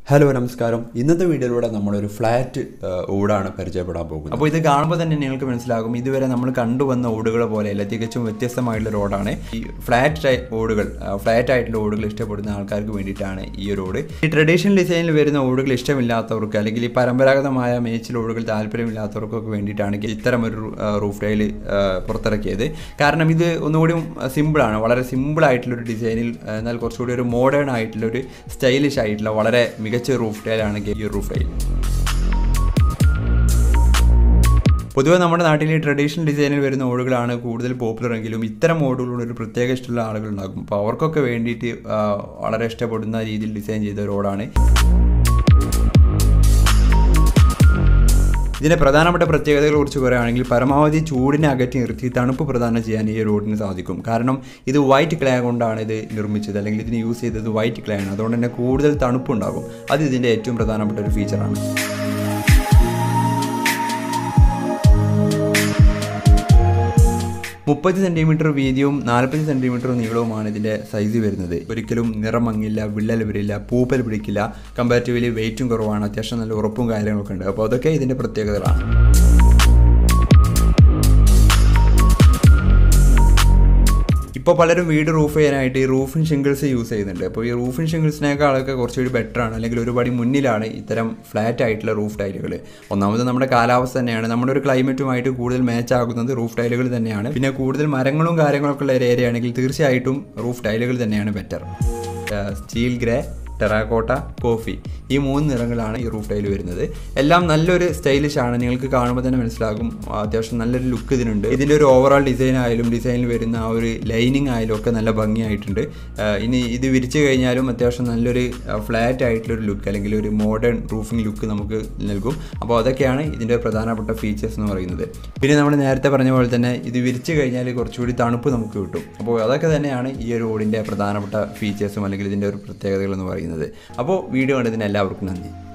hello നമസ്കാരം ഇന്നത്തെ വീഡിയോയിലൂടെ നമ്മളൊരു ഫ്ലാറ്റ് ഓടാണ് പരിചയപ്പെടാൻ പോകുന്നത് അപ്പോൾ ഇത് കാണുമ്പോൾ തന്നെ നിങ്ങൾക്ക് മനസ്സിലാകും ഇതുവരെ നമ്മൾ കണ്ടുവന്ന ഓടുകൾ പോലെയല്ല തികച്ചും വ്യത്യസ്തമായിട്ടുള്ള റോഡാണ് ഈ ഫ്ലാറ്റ് ഓടുകൾ ഫ്ലാറ്റ് ആയിട്ടുള്ള ഓടുകൾ ഇഷ്ടപ്പെടുന്ന ആൾക്കാർക്ക് വേണ്ടിയിട്ടാണ് ഈ ഒരു ഓട് ഈ ട്രഡീഷണൽ ഡിസൈനിൽ വരുന്ന ഓടുകൾ ഇഷ്ടമില്ലാത്തവർക്ക് അല്ലെങ്കിൽ ഈ പരമ്പരാഗതമായ മേച്ചിൽ ഓടുകൾ താല്പര്യമില്ലാത്തവർക്കൊക്കെ വേണ്ടിയിട്ടാണ് ഇത്തരം ഒരു റൂഫ് ടൈൽ പുറത്തിറക്കിയത് കാരണം ഇത് ഒന്നുകൂടി സിമ്പിളാണ് വളരെ സിമ്പിൾ ആയിട്ടുള്ള ഒരു ഡിസൈനിൽ എന്നാൽ കുറച്ചുകൂടി ഒരു മോഡേൺ ആയിട്ടുള്ള ഒരു സ്റ്റൈലിഷ് ആയിട്ടുള്ള വളരെ മികച്ച റൂഫ് ടൈലാണ് ഈ റൂഫ് ടൈൽ പൊതുവെ നമ്മുടെ നാട്ടിൽ ഈ ട്രഡീഷണൽ ഡിസൈനിൽ വരുന്ന ഓടുകളാണ് കൂടുതൽ പോപ്പുലർ എങ്കിലും ഇത്തരം ഓടുകളോട് ഒരു പ്രത്യേക ഇഷ്ടമുള്ള ആളുകളുണ്ടാകും അപ്പോൾ അവർക്കൊക്കെ വേണ്ടിയിട്ട് ആ, വളരെ ഇഷ്ടപ്പെടുന്ന രീതിയിൽ ഡിസൈൻ ചെയ്ത ഒരു റോഡാണ് ഇതിൻ്റെ പ്രധാനപ്പെട്ട പ്രത്യേകതകളെ കുറിച്ച് പറയുകയാണെങ്കിൽ പരമാവധി ചൂടിനെ അകറ്റി നിർത്തി തണുപ്പ് പ്രദാനം ചെയ്യാൻ ഈ റോഡിന് സാധിക്കും കാരണം ഇത് വൈറ്റ് ക്ലേ കൊണ്ടാണ് ഇത് നിർമ്മിച്ചത് അല്ലെങ്കിൽ ഇതിന് യൂസ് ചെയ്തത് വൈറ്റ് ക്ലേ ആണ് അതുകൊണ്ട് തന്നെ കൂടുതൽ തണുപ്പുണ്ടാകും അത് ഇതിൻ്റെ ഏറ്റവും പ്രധാനപ്പെട്ട ഒരു ഫീച്ചറാണ് മുപ്പത് സെൻറ്റിമീറ്റർ വീതിയും നാൽപ്പത് സെൻറ്റിമീറ്റർ നീളവുമാണ് ഇതിൻ്റെ സൈസ് വരുന്നത് ഒരിക്കലും നിറം മങ്ങില്ല വിള്ളൽ വരില്ല പൂപ്പൽ പിടിക്കില്ല കമ്പാരിറ്റീവ്ലി വെയിറ്റും കുറവാണ് അത്യാവശ്യം നല്ല ഉറപ്പും കാര്യങ്ങളൊക്കെ ഉണ്ട് അപ്പോൾ അതൊക്കെ ഇതിൻ്റെ പ്രത്യേകതകളാണ് ഇപ്പോൾ പലരും വീട് റൂഫ് ചെയ്യാനായിട്ട് ഈ റൂഫിംഗ് ഷിംഗിൾസ് യൂസ് ചെയ്യുന്നുണ്ട് അപ്പോൾ ഈ റൂഫിംഗ് ഷിംഗിൾസിനേക്കാളൊക്കെ കുറച്ചുകൂടി ബെറ്റർ ആണ് അല്ലെങ്കിൽ ഒരുപാട് മുന്നിലാണ് ഇത്തരം ഫ്ലാറ്റ് ആയിട്ടുള്ള റൂഫ് ടൈലുകൾ ഒന്നാമത് നമ്മുടെ കാലാവസ്ഥ തന്നെയാണ് നമ്മുടെ ഒരു ക്ലൈമറ്റുമായിട്ട് കൂടുതൽ മാച്ച് ആകുന്നത് റൂഫ് ടൈലുകൾ തന്നെയാണ് പിന്നെ കൂടുതൽ മരങ്ങളും കാര്യങ്ങളൊക്കെ ഉള്ള ഒരു ഏരിയ ആണെങ്കിൽ തീർച്ചയായിട്ടും റൂഫ് ടൈലുകൾ തന്നെയാണ് better steel grey terracotta coffee ഈ മൂന്ന് നിറങ്ങളാണ് ഈ റൂഫ് ടൈൽ വരുന്നത് എല്ലാം നല്ലൊരു സ്റ്റൈലിഷ് ആണ് നിങ്ങൾക്ക് കാണുമ്പോൾ തന്നെ മനസ്സിലാകും അത്യാവശ്യം നല്ലൊരു ലുക്ക് ഇതിനുണ്ട് ഇതിൻ്റെ ഒരു ഓവറോൾ ഡിസൈൻ ആയാലും ഡിസൈനിൽ വരുന്ന ആ ഒരു ലൈനിങ് ആയാലും ഒക്കെ നല്ല ഭംഗിയായിട്ടുണ്ട് ആ, ഇനി ഇത് വിരിച്ചു കഴിഞ്ഞാലും അത്യാവശ്യം നല്ലൊരു ഫ്ലാറ്റ് ആയിട്ടുള്ളൊരു ലുക്ക് അല്ലെങ്കിൽ ഒരു മോഡേൺ റൂഫിംഗ് ലുക്ക് നമുക്ക് നൽകും അപ്പോൾ അതൊക്കെയാണ് ഇതിൻ്റെ പ്രധാനപ്പെട്ട ഫീച്ചേഴ്സ് എന്ന് പറയുന്നത് പിന്നെ നമ്മൾ നേരത്തെ പറഞ്ഞ പോലെ തന്നെ ഇത് വിരിച്ചു കഴിഞ്ഞാൽ കുറച്ചുകൂടി തണുപ്പ് നമുക്ക് കിട്ടും അപ്പോൾ അതൊക്കെ തന്നെയാണ് ഈ ഒരു ഓടിൻ്റെ പ്രധാനപ്പെട്ട ഫീച്ചേഴ്സും അല്ലെങ്കിൽ ഇതിൻ്റെ ഒരു പ്രത്യേകതകൾ എന്ന് പറയുന്നത് അപ്പോൾ വീഡിയോ കണ്ടതിന് എല്ലാവർക്കും നന്ദി